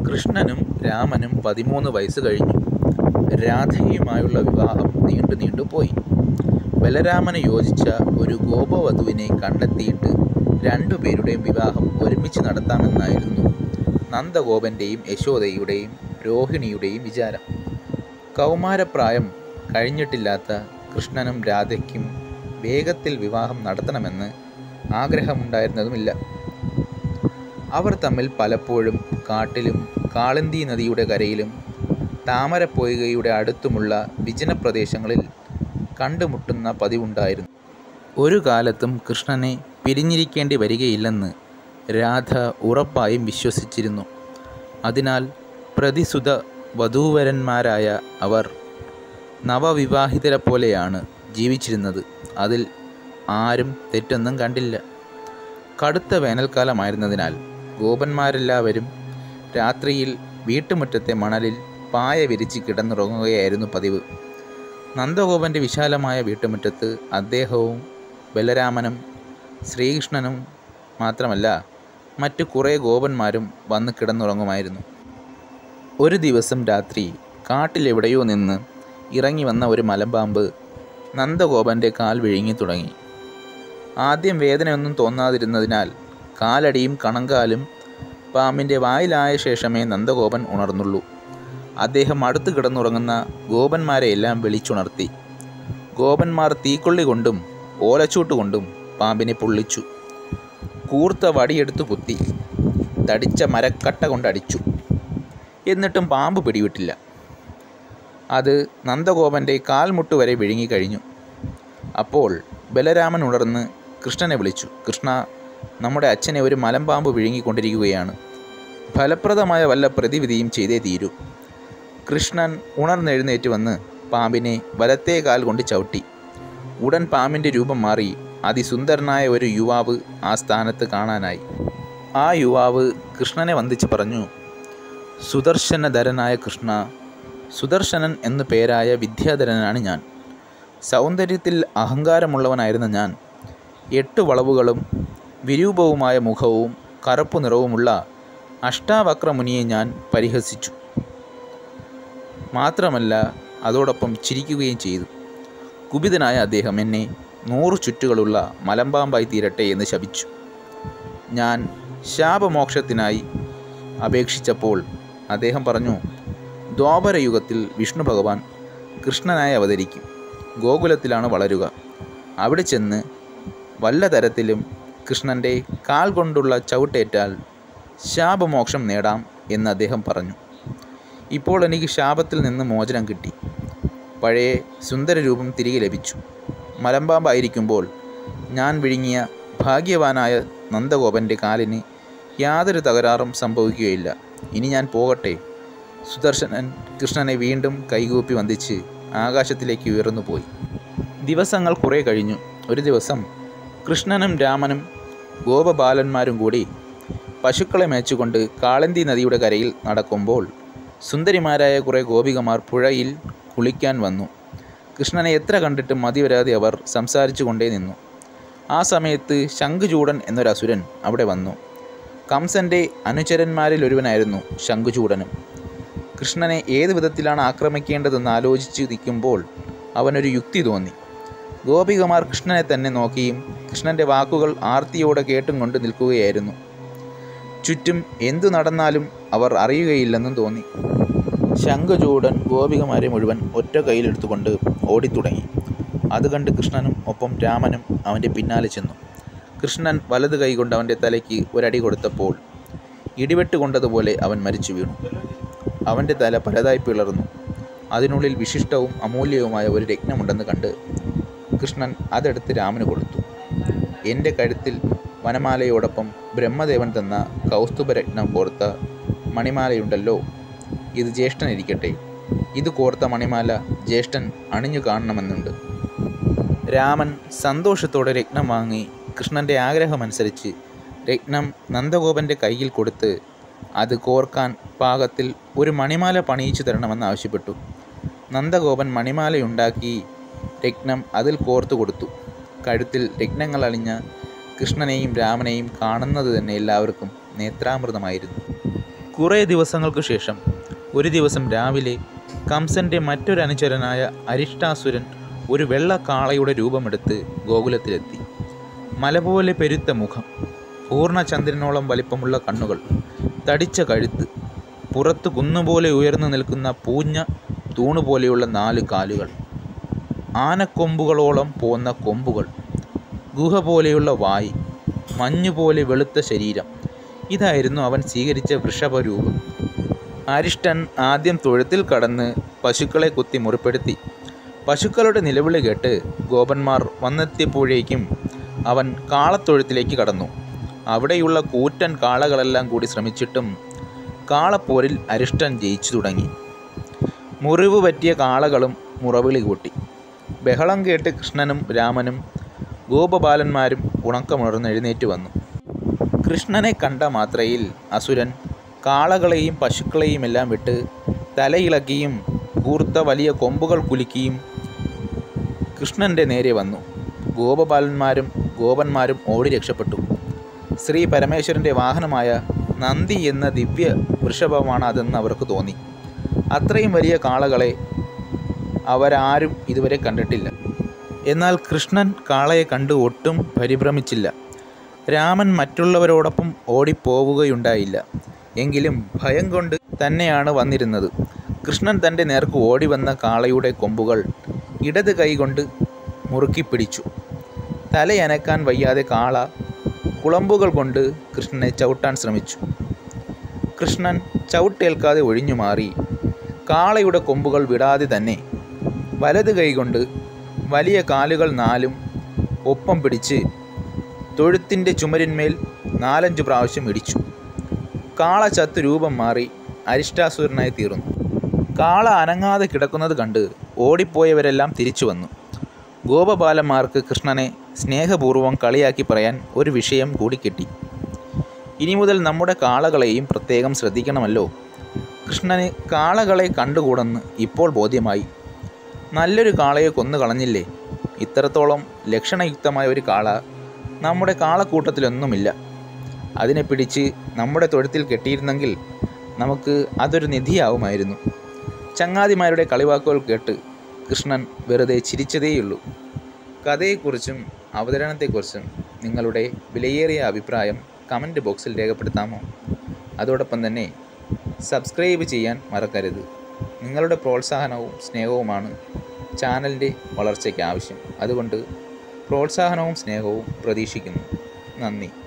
കൃഷ്ണനും രാമനും പതിമൂന്ന് വയസ്സ് കഴിഞ്ഞു രാധയുമായുള്ള വിവാഹം നീണ്ടു നീണ്ടു പോയി ബലരാമന് യോജിച്ച ഒരു ഗോപവധുവിനെ കണ്ടെത്തിയിട്ട് രണ്ടുപേരുടെയും വിവാഹം ഒരുമിച്ച് നടത്താമെന്നായിരുന്നു നന്ദഗോപൻ്റെയും യശോദയുടെയും രോഹിണിയുടെയും വിചാരം കൗമാരപ്രായം കഴിഞ്ഞിട്ടില്ലാത്ത കൃഷ്ണനും രാധയ്ക്കും വേഗത്തിൽ വിവാഹം നടത്തണമെന്ന് ആഗ്രഹമുണ്ടായിരുന്നതുമില്ല അവർ തമ്മിൽ പലപ്പോഴും കാട്ടിലും കാളിന്തി നദിയുടെ കരയിലും താമരപ്പൊയ്കയുടെ അടുത്തുമുള്ള വിജനപ്രദേശങ്ങളിൽ കണ്ടുമുട്ടുന്ന പതിവുണ്ടായിരുന്നു ഒരു കാലത്തും കൃഷ്ണനെ പിരിഞ്ഞിരിക്കേണ്ടി വരികയില്ലെന്ന് രാധ ഉറപ്പായും വിശ്വസിച്ചിരുന്നു അതിനാൽ പ്രതിസുത വധൂവരന്മാരായ അവർ നവവിവാഹിതരെ പോലെയാണ് ജീവിച്ചിരുന്നത് അതിൽ ആരും തെറ്റൊന്നും കണ്ടില്ല കടുത്ത വേനൽക്കാലമായിരുന്നതിനാൽ ഗോപന്മാരെല്ലാവരും രാത്രിയിൽ വീട്ടുമുറ്റത്തെ മണലിൽ പായ വിരിച്ച് കിടന്നുറങ്ങുകയായിരുന്നു പതിവ് നന്ദഗോപൻ്റെ വിശാലമായ വീട്ടുമുറ്റത്ത് അദ്ദേഹവും ബലരാമനും ശ്രീകൃഷ്ണനും മാത്രമല്ല മറ്റു കുറേ ഗോപന്മാരും വന്ന് കിടന്നുറങ്ങുമായിരുന്നു ഒരു ദിവസം രാത്രി കാട്ടിലെവിടെയോ നിന്ന് ഇറങ്ങി വന്ന ഒരു മലമ്പാമ്പ് നന്ദഗോപൻ്റെ കാൽ വിഴുങ്ങി തുടങ്ങി ആദ്യം വേദനയൊന്നും തോന്നാതിരുന്നതിനാൽ കാലടിയും കണങ്കാലും പാമ്പിൻ്റെ വായിലായ ശേഷമേ നന്ദഗോപൻ ഉണർന്നുള്ളൂ അദ്ദേഹം അടുത്ത് കിടന്നുറങ്ങുന്ന ഗോപന്മാരെയെല്ലാം വിളിച്ചുണർത്തി ഗോപന്മാർ തീക്കൊള്ളി കൊണ്ടും ഓലച്ചൂട്ട് കൊണ്ടും പാമ്പിനെ പൊള്ളിച്ചു കൂർത്ത വടിയെടുത്ത് കുത്തി തടിച്ച മരക്കട്ട കൊണ്ടടിച്ചു എന്നിട്ടും പാമ്പ് പിടിവിട്ടില്ല അത് നന്ദഗോപൻ്റെ കാൽമുട്ട് വരെ വിഴുങ്ങിക്കഴിഞ്ഞു അപ്പോൾ ബലരാമൻ ഉണർന്ന് കൃഷ്ണനെ വിളിച്ചു കൃഷ്ണ നമ്മുടെ അച്ഛനെ ഒരു മലമ്പാമ്പ് വിഴുങ്ങിക്കൊണ്ടിരിക്കുകയാണ് ഫലപ്രദമായ വല്ല പ്രതിവിധിയും ചെയ്തേ തീരൂ കൃഷ്ണൻ ഉണർന്നെഴുന്നേറ്റ് വന്ന് പാമ്പിനെ വലത്തേ കാൽ കൊണ്ട് ചവിട്ടി ഉടൻ പാമ്പിൻ്റെ രൂപം മാറി അതിസുന്ദരനായ ഒരു യുവാവ് ആ സ്ഥാനത്ത് കാണാനായി ആ യുവാവ് കൃഷ്ണനെ വന്ദിച്ച് പറഞ്ഞു സുദർശനധരനായ കൃഷ്ണ സുദർശനൻ എന്നു പേരായ വിദ്യാധരനാണ് ഞാൻ സൗന്ദര്യത്തിൽ അഹങ്കാരമുള്ളവനായിരുന്ന ഞാൻ എട്ട് വളവുകളും വിരൂപവുമായ മുഖവും കറുപ്പു നിറവുമുള്ള അഷ്ടാവക്രമുനിയെ ഞാൻ പരിഹസിച്ചു മാത്രമല്ല അതോടൊപ്പം ചിരിക്കുകയും ചെയ്തു കുപിതനായ അദ്ദേഹം എന്നെ നൂറു ചുറ്റുകളുള്ള മലമ്പാമ്പായി തീരട്ടെ എന്ന് ശപിച്ചു ഞാൻ ശാപമോക്ഷത്തിനായി അപേക്ഷിച്ചപ്പോൾ അദ്ദേഹം പറഞ്ഞു ദ്വാപരയുഗത്തിൽ വിഷ്ണു ഭഗവാൻ കൃഷ്ണനായി അവതരിക്കും ഗോകുലത്തിലാണ് വളരുക അവിടെ ചെന്ന് വല്ല തരത്തിലും കൃഷ്ണൻ്റെ കാൽ കൊണ്ടുള്ള ചവിട്ടേറ്റാൽ ശാപമോക്ഷം നേടാം എന്ന് അദ്ദേഹം പറഞ്ഞു ഇപ്പോൾ എനിക്ക് ശാപത്തിൽ നിന്ന് മോചനം കിട്ടി പഴയ സുന്ദരരൂപം തിരികെ ലഭിച്ചു മലമ്പാമ്പായിരിക്കുമ്പോൾ ഞാൻ വിഴുങ്ങിയ ഭാഗ്യവാനായ നന്ദഗോപൻ്റെ കാലിന് യാതൊരു തകരാറും സംഭവിക്കുകയില്ല ഇനി ഞാൻ പോകട്ടെ സുദർശനൻ കൃഷ്ണനെ വീണ്ടും കൈകൂപ്പി വന്ദിച്ച് ആകാശത്തിലേക്ക് ഉയർന്നു പോയി ദിവസങ്ങൾ കുറേ കഴിഞ്ഞു ഒരു ദിവസം കൃഷ്ണനും രാമനും ഗോപബാലന്മാരും കൂടി പശുക്കളെ മേച്ചുകൊണ്ട് കാളന്തി നദിയുടെ കരയിൽ നടക്കുമ്പോൾ സുന്ദരിമാരായ കുറേ ഗോപികമാർ പുഴയിൽ കുളിക്കാൻ വന്നു കൃഷ്ണനെ എത്ര കണ്ടിട്ടും മതിവരാതെ അവർ സംസാരിച്ചു കൊണ്ടേ നിന്നു ആ സമയത്ത് ശംഖുചൂടൻ എന്നൊരസുരൻ അവിടെ വന്നു കംസൻ്റെ അനുചരന്മാരിൽ ഒരുവനായിരുന്നു ശംഖുചൂടനും കൃഷ്ണനെ ഏത് വിധത്തിലാണ് ആക്രമിക്കേണ്ടതെന്ന് ആലോചിച്ച് നിൽക്കുമ്പോൾ അവനൊരു യുക്തി തോന്നി ഗോപികമാർ കൃഷ്ണനെ തന്നെ നോക്കിയും കൃഷ്ണൻ്റെ വാക്കുകൾ ആർത്തിയോടെ കേട്ടും കൊണ്ട് നിൽക്കുകയായിരുന്നു ചുറ്റും എന്തു നടന്നാലും അവർ അറിയുകയില്ലെന്നും തോന്നി ശംഖചൂടൻ ഗോപികമാരെ മുഴുവൻ ഒറ്റ കയ്യിലെടുത്തുകൊണ്ട് ഓടിത്തുടങ്ങി അത് കണ്ട് കൃഷ്ണനും ഒപ്പം രാമനും അവൻ്റെ പിന്നാലെ ചെന്നു കൃഷ്ണൻ വലത് കൈകൊണ്ട് അവൻ്റെ തലയ്ക്ക് ഒരടി കൊടുത്തപ്പോൾ ഇടിവെട്ട് കൊണ്ടതുപോലെ അവൻ മരിച്ചു വീണു അവൻ്റെ തല പലതായി പിളർന്നു അതിനുള്ളിൽ വിശിഷ്ടവും അമൂല്യവുമായ ഒരു രത്നമുണ്ടെന്ന് കണ്ട് കൃഷ്ണൻ അതെടുത്ത് രാമന് കൊടുത്തു എൻ്റെ കഴുത്തിൽ വനമാലയോടൊപ്പം ബ്രഹ്മദേവൻ തന്ന കൗസ്തുഭരത്നം കോർത്ത മണിമാലയുണ്ടല്ലോ ഇത് ജ്യേഷ്ഠനിരിക്കട്ടെ ഇത് കോർത്ത മണിമാല ജ്യേഷ്ഠൻ അണിഞ്ഞു കാണണമെന്നുണ്ട് രാമൻ സന്തോഷത്തോടെ രത്നം വാങ്ങി കൃഷ്ണൻ്റെ ആഗ്രഹമനുസരിച്ച് രത്നം നന്ദഗോപൻ്റെ കയ്യിൽ കൊടുത്ത് അത് കോർക്കാൻ പാകത്തിൽ ഒരു മണിമാല പണിയിച്ചു തരണമെന്ന് ആവശ്യപ്പെട്ടു നന്ദഗോപൻ മണിമാലയുണ്ടാക്കി രത്നം അതിൽ കോർത്തു കൊടുത്തു കഴുത്തിൽ രത്നങ്ങൾ അണിഞ്ഞ കൃഷ്ണനെയും രാമനെയും കാണുന്നത് തന്നെ എല്ലാവർക്കും നേത്രാമൃതമായിരുന്നു കുറേ ദിവസങ്ങൾക്ക് ശേഷം ഒരു ദിവസം രാവിലെ കംസന്റെ മറ്റൊരു അനുചരനായ അരിഷ്ടാസുരൻ ഒരു വെള്ള കാളയുടെ രൂപമെടുത്ത് ഗോകുലത്തിലെത്തി മല പോലെ പെരുത്ത മുഖം പൂർണ്ണചന്ദ്രനോളം വലിപ്പമുള്ള കണ്ണുകൾ തടിച്ച കഴുത്ത് പുറത്ത് കുന്നുപോലെ ഉയർന്നു നിൽക്കുന്ന പൂഞ്ഞ തൂണുപോലെയുള്ള നാല് കാലുകൾ ആനക്കൊമ്പുകളോളം പോന്ന കൊമ്പുകൾ ഗുഹ പോലെയുള്ള വായി മഞ്ഞുപോലെ വെളുത്ത ശരീരം ഇതായിരുന്നു അവൻ സ്വീകരിച്ച വൃഷഭരൂപം അരിഷ്ടൻ ആദ്യം തൊഴുത്തിൽ കടന്ന് പശുക്കളെ കുത്തി മുറിപ്പെടുത്തി പശുക്കളുടെ നിലവിളി കേട്ട് ഗോപന്മാർ വന്നെത്തിയപ്പോഴേക്കും അവൻ കാളത്തൊഴുത്തിലേക്ക് കടന്നു അവിടെയുള്ള കൂറ്റൻ കാളകളെല്ലാം കൂടി ശ്രമിച്ചിട്ടും കാളപ്പോരിൽ അരിഷ്ടൻ ജയിച്ചു തുടങ്ങി മുറിവ് പറ്റിയ കാളകളും മുറവിളി കൂട്ടി ബഹളം കേട്ട് കൃഷ്ണനും രാമനും ഗോപബാലന്മാരും ഉണക്കമുണർന്ന് എഴുന്നേറ്റ് വന്നു കൃഷ്ണനെ കണ്ട മാത്രയിൽ അസുരൻ കാളകളെയും പശുക്കളെയും എല്ലാം വിട്ട് തലയിളക്കിയും കൂർത്ത വലിയ കൊമ്പുകൾ കുലുക്കിയും കൃഷ്ണൻ്റെ നേരെ വന്നു ഗോപബാലന്മാരും ഗോപന്മാരും ഓടി രക്ഷപ്പെട്ടു ശ്രീ പരമേശ്വരൻ്റെ വാഹനമായ നന്ദി എന്ന ദിവ്യ വൃഷഭമാണ് അതെന്ന് അവർക്ക് തോന്നി അത്രയും വലിയ കാളകളെ അവരാരും ഇതുവരെ കണ്ടിട്ടില്ല എന്നാൽ കൃഷ്ണൻ കാളയെ കണ്ട് ഒട്ടും പരിഭ്രമിച്ചില്ല രാമൻ മറ്റുള്ളവരോടൊപ്പം ഓടിപ്പോവുകയുണ്ടായില്ല എങ്കിലും ഭയം കൊണ്ട് തന്നെയാണ് വന്നിരുന്നത് കൃഷ്ണൻ തൻ്റെ നേർക്ക് ഓടി വന്ന കാളയുടെ കൊമ്പുകൾ ഇടത് കൈകൊണ്ട് മുറുക്കി പിടിച്ചു തലയനക്കാൻ വയ്യാതെ കാള കുളമ്പുകൾ കൊണ്ട് കൃഷ്ണനെ ചവിട്ടാൻ ശ്രമിച്ചു കൃഷ്ണൻ ചവിട്ടേൽക്കാതെ ഒഴിഞ്ഞു മാറി കാളയുടെ കൊമ്പുകൾ വിടാതെ തന്നെ വലത് കൈകൊണ്ട് വലിയ കാലുകൾ നാലും ഒപ്പം പിടിച്ച് തൊഴുത്തിൻ്റെ ചുമരിന്മേൽ നാലഞ്ച് പ്രാവശ്യം ഇടിച്ചു കാള ചത്ത് രൂപം മാറി അരിഷ്ടാസുരനായി തീർന്നു കാള അനങ്ങാതെ കിടക്കുന്നത് കണ്ട് ഓടിപ്പോയവരെല്ലാം തിരിച്ചു വന്നു ഗോപബാലന്മാർക്ക് കൃഷ്ണനെ സ്നേഹപൂർവ്വം കളിയാക്കി പറയാൻ ഒരു വിഷയം കൂടി കിട്ടി ഇനി മുതൽ നമ്മുടെ കാളകളെയും പ്രത്യേകം ശ്രദ്ധിക്കണമല്ലോ കൃഷ്ണന് കാളകളെ കണ്ടുകൂടെന്ന് ഇപ്പോൾ ബോധ്യമായി നല്ലൊരു കാളയെ കൊന്നു കളഞ്ഞില്ലേ ഇത്രത്തോളം ലക്ഷണയുക്തമായ ഒരു കാള നമ്മുടെ കാളക്കൂട്ടത്തിലൊന്നുമില്ല അതിനെ പിടിച്ച് നമ്മുടെ തൊഴുത്തിൽ കെട്ടിയിരുന്നെങ്കിൽ നമുക്ക് അതൊരു നിധിയാവുമായിരുന്നു ചങ്ങാതിമാരുടെ കളിവാക്കുകൾ കേട്ട് കൃഷ്ണൻ വെറുതെ ചിരിച്ചതേയുള്ളൂ കഥയെക്കുറിച്ചും അവതരണത്തെക്കുറിച്ചും നിങ്ങളുടെ വിലയേറിയ അഭിപ്രായം കമൻറ്റ് ബോക്സിൽ രേഖപ്പെടുത്താമോ അതോടൊപ്പം തന്നെ സബ്സ്ക്രൈബ് ചെയ്യാൻ മറക്കരുത് നിങ്ങളുടെ പ്രോത്സാഹനവും സ്നേഹവുമാണ് ചാനലിൻ്റെ വളർച്ചയ്ക്ക് ആവശ്യം അതുകൊണ്ട് പ്രോത്സാഹനവും സ്നേഹവും പ്രതീക്ഷിക്കുന്നു നന്ദി